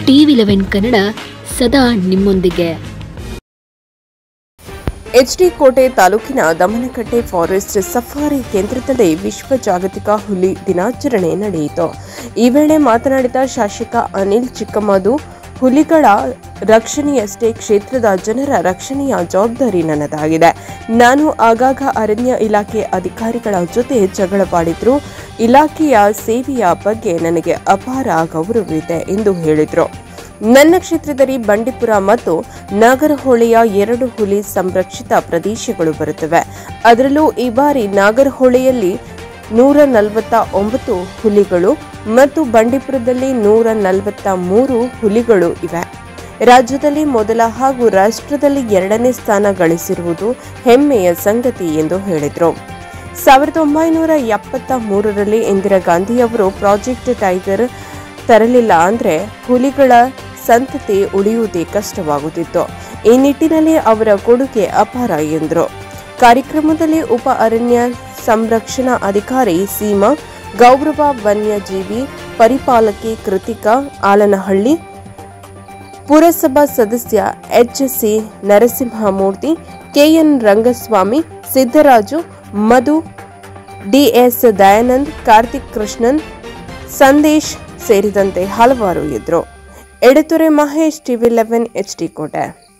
TV eleven Kannada ಸದಾ ನಿಮ್ಮೊಂದಿಗೆ HD ಕೋಟೆ ತಾಲೂಕಿನ ದಮನಕಟ್ಟೆ ಫಾರೆಸ್ಟ್ ಸಫಾರಿ ಕೇಂದ್ರದಲ್ಲಿ ವಿಶ್ವ ಜಾಗತಿಕ ಹುಲಿ ದಿನಾಚರಣೆ ನಡೆಯಿತು ಈ ವೇಳೆ ಮಾತನಾಡಿದ ಶಾಸಕ ಅನಿಲ್ ಚಿಕ್ಕಮದು ಹುಲಿಗಳ ರಕ್ಷಣೆಯಷ್ಟೇ ಕ್ಷೇತ್ರದ ಜನರ ರಕ್ಷಣೆಯ ಜವಾಬ್ದಾರಿ ನನ್ನದಾಗಿದೆ ನಾನು ಆಗಾಗ ಅರಣ್ಯ ಇಲಾಖೆ ಅಧಿಕಾರಿಗಳ ಜೊತೆ ಜಗಳವಾಡಿದ್ರು ಇಲಾಖೆಯ ಸೇವೆಯ ಬಗ್ಗೆ ನನಗೆ ಅಪಾರ ಗೌರವವಿದೆ ಎಂದು ಹೇಳಿದರು ನನ್ನ ಕ್ಷೇತ್ರದಲ್ಲಿ ಬಂಡೀಪುರ ಮತ್ತು ನಾಗರಹೊಳೆಯ ಎರಡು ಹುಲಿ ಸಂರಕ್ಷಿತ ಪ್ರದೇಶಗಳು ಬರುತ್ತವೆ ಅದರಲ್ಲೂ ಈ ಬಾರಿ ನಾಗರಹೊಳೆಯಲ್ಲಿ ನೂರ ನಲವತ್ತ ಒಂಬತ್ತು ಹುಲಿಗಳು ಮತ್ತು ಬಂಡೀಪುರದಲ್ಲಿ ನೂರ ನಲವತ್ತ ಮೂರು ಹುಲಿಗಳು ಇವೆ ರಾಜ್ಯದಲ್ಲಿ ಮೊದಲ ಹಾಗೂ ರಾಷ್ಟ್ರದಲ್ಲಿ ಎರಡನೇ ಸ್ಥಾನ ಗಳಿಸಿರುವುದು ಹೆಮ್ಮೆಯ ಸಂಗತಿ ಎಂದು ಹೇಳಿದರು ಸಾವಿರದ ಒಂಬೈನೂರ ಎಪ್ಪತ್ತ ಮೂರರಲ್ಲಿ ಇಂದಿರಾ ಗಾಂಧಿಯವರು ಪ್ರಾಜೆಕ್ಟ್ ಟೈಗರ್ ತರಲಿಲ್ಲ ಅಂದ್ರೆ ಹುಲಿಗಳ ಸಂತತಿ ಉಳಿಯುವುದೇ ಕಷ್ಟವಾಗುತ್ತಿತ್ತು ಈ ನಿಟ್ಟಿನಲ್ಲಿ ಅವರ ಕೊಡುಗೆ ಅಪಾರ ಎಂದರು ಕಾರ್ಯಕ್ರಮದಲ್ಲಿ ಉಪ ಅರಣ್ಯ ಸಂರಕ್ಷಣಾ ಅಧಿಕಾರಿ ಸೀಮಾ ಗೌರವ ವನ್ಯಜೀವಿ ಪರಿಪಾಲಕಿ ಕೃತಿಕಾ ಆಲನಹಳ್ಳಿ ಪುರಸಭಾ ಸದಸ್ಯ H C Narasimhamurthy KN Rangaswamy Siddaraju Madhu DS Dayanand Karthik Krishnan Sandesh ಸೇರಿದಂತೆ ಹಲವಾರು ಇದ್ರು Edatore Mahesh TV eleven H D ಕೋಟೆ